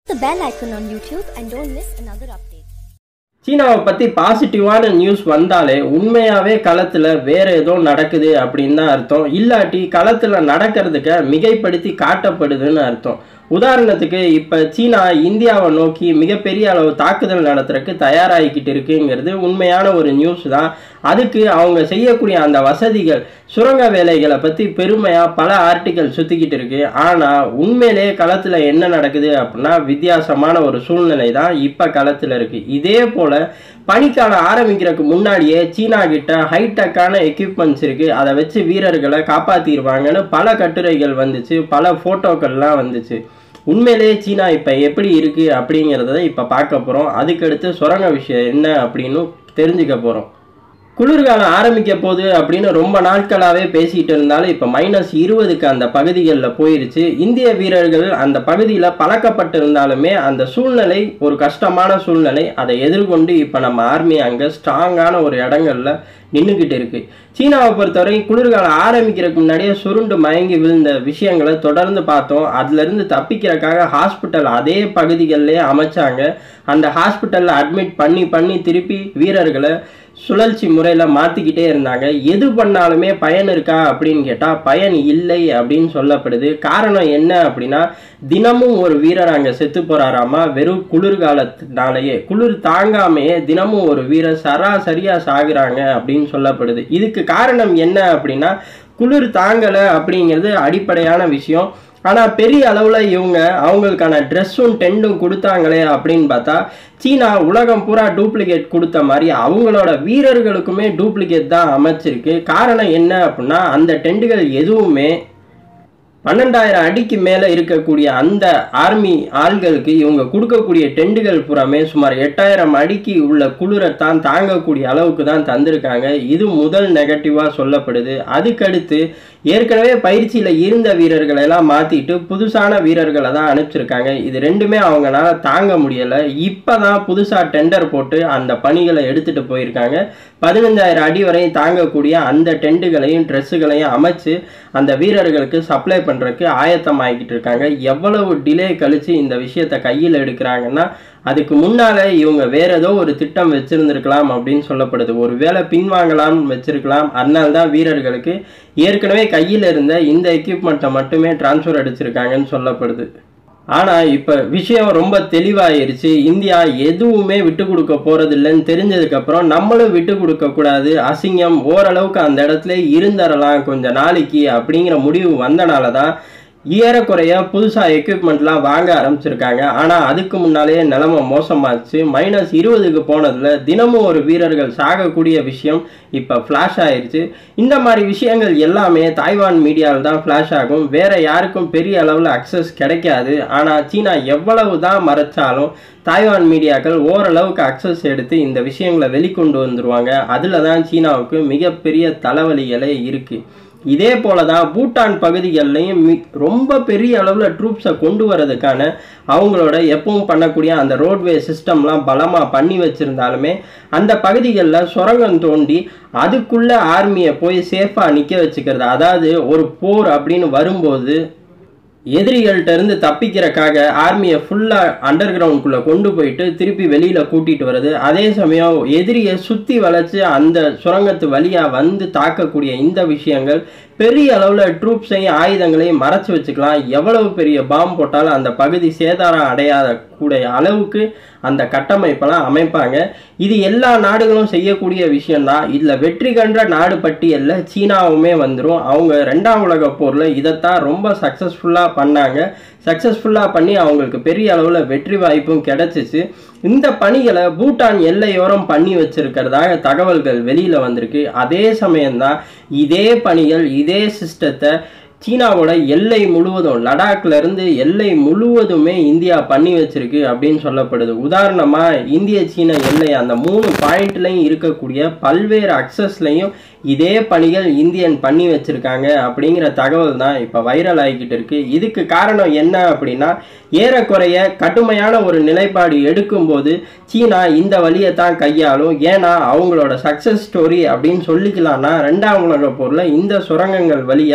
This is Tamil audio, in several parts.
the bell icon on YouTube and don't miss another update. சீனாவை பற்றி பாசிட்டிவான நியூஸ் வந்தாலே உண்மையாகவே களத்தில் வேற ஏதோ நடக்குது அப்படின்னு தான் அர்த்தம் இல்லாட்டி களத்தில் நடக்கிறதுக்கு மிகைப்படுத்தி காட்டப்படுதுன்னு அர்த்தம் உதாரணத்துக்கு இப்போ சீனா இந்தியாவை நோக்கி மிகப்பெரிய அளவு தாக்குதல் நடத்துறதுக்கு தயாராகிக்கிட்டு இருக்குங்கிறது உண்மையான ஒரு நியூஸ் தான் அதுக்கு அவங்க செய்யக்கூடிய அந்த வசதிகள் சுரங்க வேலைகளை பற்றி பெருமையாக பல ஆர்டிக்கல் சுற்றிக்கிட்டு இருக்கு ஆனால் உண்மையிலே களத்தில் என்ன நடக்குது அப்படின்னா வித்தியாசமான ஒரு சூழ்நிலை தான் இப்போ களத்தில் இருக்குது இதே போல் பனிக்காலம் ஆரம்பிக்கிறதுக்கு முன்னாடியே சீனா கிட்ட ஹைடெக்கான எக்யூப்மெண்ட்ஸ் இருக்குது அதை வச்சு வீரர்களை காப்பாற்றிடுவாங்கன்னு பல கட்டுரைகள் வந்துச்சு பல ஃபோட்டோக்கள்லாம் வந்துச்சு உண்மையிலேயே சீனா இப்போ எப்படி இருக்குது அப்படிங்கிறத இப்போ பார்க்க போகிறோம் அதுக்கடுத்து சுரங்க விஷயம் என்ன அப்படின்னு தெரிஞ்சுக்க போகிறோம் குளிர்காலம் ஆரம்பிக்க போகுது அப்படின்னு ரொம்ப நாட்களாகவே பேசிகிட்டு இருந்தாலும் இப்போ மைனஸ் இருபதுக்கு அந்த பகுதிகளில் போயிருச்சு இந்திய வீரர்கள் அந்த பகுதியில் பழக்கப்பட்டிருந்தாலுமே அந்த சூழ்நிலை ஒரு கஷ்டமான சூழ்நிலை அதை எதிர்கொண்டு இப்போ நம்ம ஆர்மி அங்கே ஸ்ட்ராங்கான ஒரு இடங்கள்ல நின்றுக்கிட்டு இருக்கு சீனாவை பொறுத்தவரை குளிர்காலம் ஆரம்பிக்கிறதுக்கு முன்னாடியே சுருண்டு மயங்கி விழுந்த விஷயங்களை தொடர்ந்து பார்த்தோம் அதுலேருந்து தப்பிக்கிறதுக்காக ஹாஸ்பிட்டல் அதே பகுதிகளிலே அமைச்சாங்க அந்த ஹாஸ்பிட்டலில் அட்மிட் பண்ணி பண்ணி திருப்பி வீரர்களை சுழற்சி முறையில் மாற்றிக்கிட்டே இருந்தாங்க எது பண்ணாலுமே பயன் இருக்கா அப்படின்னு கேட்டால் பயன் இல்லை அப்படின்னு சொல்லப்படுது காரணம் என்ன அப்படின்னா தினமும் ஒரு வீரர் அங்கே செத்து போகிறாராமா வெறும் குளிர்காலத்தினாலேயே குளிர் தாங்காமையே தினமும் ஒரு வீரர் சராசரியாக சாகுறாங்க அப்படின்னு சொல்லப்படுது இதுக்கு காரணம் என்ன அப்படின்னா குளிர் தாங்கலை அப்படிங்கிறது அடிப்படையான விஷயம் ஆனால் பெரிய அளவில் இவங்க அவங்களுக்கான ட்ரெஸ்ஸும் டென்ட்டும் கொடுத்தாங்களே அப்படின்னு பார்த்தா சீனா உலகம் பூரா டூப்ளிகேட் கொடுத்த மாதிரி அவங்களோட வீரர்களுக்குமே டூப்ளிகேட் தான் அமைச்சிருக்கு காரணம் என்ன அப்படின்னா அந்த டென்ட்டுகள் எதுவுமே பன்னெண்டாயிரம் அடிக்கு மேலே இருக்கக்கூடிய அந்த ஆர்மி ஆள்களுக்கு இவங்க கொடுக்கக்கூடிய டெண்டுகள் புறமே சுமார் எட்டாயிரம் அடிக்கு உள்ள குளிரைத்தான் தாங்கக்கூடிய அளவுக்கு தான் தந்திருக்காங்க இது முதல் நெகட்டிவாக சொல்லப்படுது அதுக்கடுத்து ஏற்கனவே பயிற்சியில் இருந்த வீரர்களை எல்லாம் மாற்றிட்டு புதுசான வீரர்களை தான் அனுப்பிச்சிருக்காங்க இது ரெண்டுமே அவங்களால தாங்க முடியலை இப்போ தான் புதுசாக டெண்டர் போட்டு அந்த பணிகளை எடுத்துகிட்டு போயிருக்காங்க பதினஞ்சாயிரம் அடி வரையும் தாங்கக்கூடிய அந்த டென்ட்டுகளையும் ட்ரெஸ்ஸுகளையும் அமைச்சு அந்த வீரர்களுக்கு சப்ளை பண்ணுறதுக்கு ஆயத்தம் ஆகிக்கிட்டு இருக்காங்க எவ்வளவு டிலே கழித்து இந்த விஷயத்தை கையில் எடுக்கிறாங்கன்னா அதுக்கு முன்னால் இவங்க வேற ஏதோ ஒரு திட்டம் வச்சுருந்துருக்கலாம் அப்படின்னு சொல்லப்படுது ஒரு வேளை பின்வாங்கலாம்னு வச்சிருக்கலாம் அதனால தான் வீரர்களுக்கு ஏற்கனவே கையில் இருந்த இந்த எக்யூப்மெண்ட்டை மட்டுமே டிரான்ஸ்ஃபர் அடிச்சிருக்காங்கன்னு சொல்லப்படுது ஆனால் இப்போ விஷயம் ரொம்ப தெளிவாயிருச்சு இந்தியா எதுவுமே விட்டு கொடுக்க போகிறதில்லைன்னு தெரிஞ்சதுக்கப்புறம் நம்மளும் விட்டு கொடுக்கக்கூடாது அசிங்கம் ஓரளவுக்கு அந்த இடத்துல இருந்தரலாம் கொஞ்சம் நாளைக்கு அப்படிங்கிற முடிவு வந்தனால தான் ஏறக்குறைய புதுசாக எக்யூப்மெண்ட்லாம் வாங்க ஆரம்பிச்சிருக்காங்க ஆனால் அதுக்கு முன்னாலேயே நிலமை மோசமாச்சு மைனஸ் இருபதுக்கு போனதில் தினமும் ஒரு வீரர்கள் சாகக்கூடிய விஷயம் இப்போ ஃப்ளாஷ் ஆயிடுச்சு இந்த மாதிரி விஷயங்கள் எல்லாமே தாய்வான் மீடியாவில் தான் ஃப்ளாஷ் ஆகும் வேற யாருக்கும் பெரிய அளவில் அக்சஸ் கிடைக்காது ஆனால் சீனா எவ்வளவு தான் மறைச்சாலும் தாய்வான் மீடியாக்கள் ஓரளவுக்கு அக்சஸ் எடுத்து இந்த விஷயங்களை வெளிக்கொண்டு வந்துருவாங்க அதில் தான் சீனாவுக்கு மிகப்பெரிய தலைவலிகளே இருக்குது இதே போல தான் பூட்டான் பகுதிகள்லையும் ரொம்ப பெரிய அளவில் ட்ரூப்ஸை கொண்டு வரதுக்கான அவங்களோட எப்பவும் பண்ணக்கூடிய அந்த ரோட்வே சிஸ்டம்லாம் பலமாக பண்ணி வச்சுருந்தாலுமே அந்த பகுதிகளில் சுரங்கம் தோண்டி அதுக்குள்ளே ஆர்மியை போய் சேஃபாக நிற்க வச்சுக்கிறது அதாவது ஒரு போர் அப்படின்னு வரும்போது எதிரிகள்கிட்ட இருந்து தப்பிக்கிறக்காக ஆர்மியை ஃபுல்லாக அண்டர் கிரவுண்ட்குள்ளே கொண்டு போயிட்டு திருப்பி வெளியில் கூட்டிகிட்டு வருது அதே சமயம் எதிரியை சுற்றி வளைச்சு அந்த சுரங்கத்து வழியாக வந்து தாக்கக்கூடிய இந்த விஷயங்கள் பெரிய அளவில் ட்ரூப்ஸையும் ஆயுதங்களையும் மறைச்சி வச்சுக்கலாம் எவ்வளவு பெரிய பாம்பு போட்டாலும் அந்த பகுதி சேதாரம் அடையாத கூடிய அளவுக்கு அந்த கட்டமைப்பெல்லாம் அமைப்பாங்க இது எல்லா நாடுகளும் செய்யக்கூடிய விஷயம்தான் இதில் வெற்றி கன்ற நாடு பட்டியலில் சீனாவுமே வந்துடும் அவங்க ரெண்டாம் உலக போரில் இதைத்தான் ரொம்ப சக்ஸஸ்ஃபுல்லாக பண்ணாங்க சக்ஸஸ்ஃபுல்லாக பண்ணி அவங்களுக்கு பெரிய அளவில் வெற்றி வாய்ப்பும் கிடைச்சிச்சு இந்த பணிகளை பூட்டான் எல்லையோரம் பண்ணி வச்சிருக்கிறதாக தகவல்கள் வெளியில் வந்திருக்கு அதே சமயம்தான் இதே பணிகள் இதே சிஸ்டத்தை சீனாவோட எல்லை முழுவதும் லடாக்ல இருந்து எல்லை முழுவதுமே இந்தியா பண்ணி வச்சிருக்கு அப்படின்னு சொல்லப்படுது உதாரணமா இந்திய சீன எல்லை அந்த மூணு பாயிண்ட்லையும் இருக்கக்கூடிய பல்வேறு அக்சஸ்லையும் இதே பணிகள் இந்தியன் பண்ணி வச்சிருக்காங்க அப்படிங்கிற தகவல் தான் இப்போ வைரல் ஆகிக்கிட்டு இருக்கு இதுக்கு காரணம் என்ன அப்படின்னா ஏறக்குறைய கடுமையான ஒரு நிலைப்பாடு எடுக்கும்போது சீனா இந்த வழியை தான் கையாளும் ஏன்னா அவங்களோட சக்ஸஸ் ஸ்டோரி அப்படின்னு சொல்லிக்கலாம்னா ரெண்டாம் உலக போரில் இந்த சுரங்கங்கள் வழியாக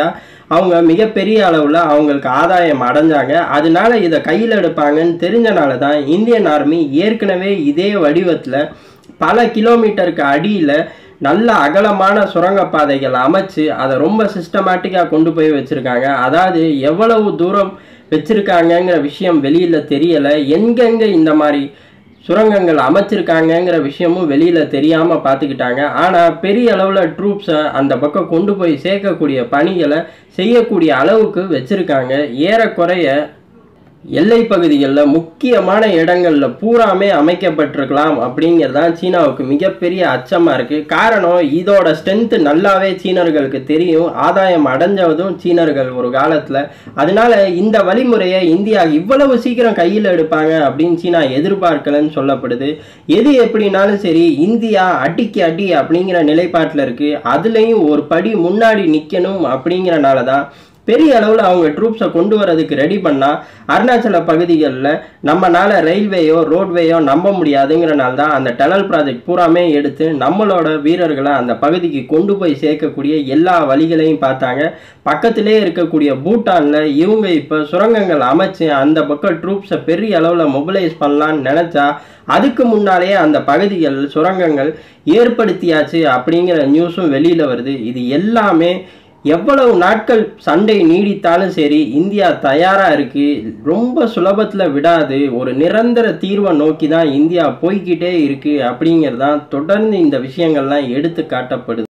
அவங்க மிகப்பெரிய அளவில் அவங்களுக்கு ஆதாயம் அடைஞ்சாங்க அதனால இதை கையில் எடுப்பாங்கன்னு தெரிஞ்சனால தான் இந்தியன் ஆர்மி ஏற்கனவே இதே வடிவத்தில் பல கிலோமீட்டருக்கு அடியில் நல்ல அகலமான சுரங்கப்பாதைகள் அமைச்சு அதை ரொம்ப சிஸ்டமேட்டிக்காக கொண்டு போய் வச்சுருக்காங்க அதாவது எவ்வளவு தூரம் வச்சுருக்காங்கங்கிற விஷயம் வெளியில் தெரியலை எங்கெங்கே இந்த மாதிரி சுரங்கங்கள் அமைச்சிருக்காங்கங்கிற விஷயமும் வெளியில் தெரியாமல் பார்த்துக்கிட்டாங்க ஆனால் பெரிய அளவில் ட்ரூப்ஸை அந்த பக்கம் கொண்டு போய் சேர்க்கக்கூடிய பணிகளை செய்யக்கூடிய அளவுக்கு வச்சுருக்காங்க ஏறக்குறைய எல்லை பகுதிகளில் முக்கியமான இடங்களில் பூராமே அமைக்கப்பட்டிருக்கலாம் அப்படிங்கிறது தான் சீனாவுக்கு மிகப்பெரிய அச்சமாக இருக்குது காரணம் இதோட ஸ்ட்ரென்த்து நல்லாவே சீனர்களுக்கு தெரியும் ஆதாயம் அடைஞ்சதும் சீனர்கள் ஒரு காலத்தில் அதனால இந்த வழிமுறையை இந்தியா இவ்வளவு சீக்கிரம் கையில் எடுப்பாங்க அப்படின்னு சீனா எதிர்பார்க்கலன்னு சொல்லப்படுது எது எப்படினாலும் சரி இந்தியா அடிக்கு அடி அப்படிங்கிற நிலைப்பாட்டில் இருக்குது அதுலேயும் ஒரு படி முன்னாடி நிற்கணும் அப்படிங்கிறனால தான் பெரிய அளவில் அவங்க ட்ரூப்ஸை கொண்டு வரதுக்கு ரெடி பண்ணால் அருணாச்சல பகுதிகளில் நம்மனால ரயில்வேயோ ரோட்வேயோ நம்ப முடியாதுங்கிறனால தான் அந்த டனல் ப்ராஜெக்ட் பூராமே எடுத்து நம்மளோட வீரர்களை அந்த பகுதிக்கு கொண்டு போய் சேர்க்கக்கூடிய எல்லா வழிகளையும் பார்த்தாங்க பக்கத்திலே இருக்கக்கூடிய பூட்டானில் இவங்க இப்போ சுரங்கங்கள் அமைச்சு அந்த பக்கம் ட்ரூப்ஸை பெரிய அளவில் மொபிலைஸ் பண்ணலான்னு நினச்சா அதுக்கு முன்னாலேயே அந்த பகுதிகள் சுரங்கங்கள் ஏற்படுத்தியாச்சு அப்படிங்கிற நியூஸும் வெளியில் வருது இது எல்லாமே எவ்வளவு நாட்கள் சண்டை நீடித்தாலும் சரி இந்தியா தயாராக இருக்குது ரொம்ப சுலபத்தில் விடாது ஒரு நிரந்தர தீர்வை நோக்கி தான் இந்தியா போய்கிட்டே இருக்குது அப்படிங்கிறது தான் தொடர்ந்து இந்த விஷயங்கள்லாம் எடுத்து காட்டப்படுது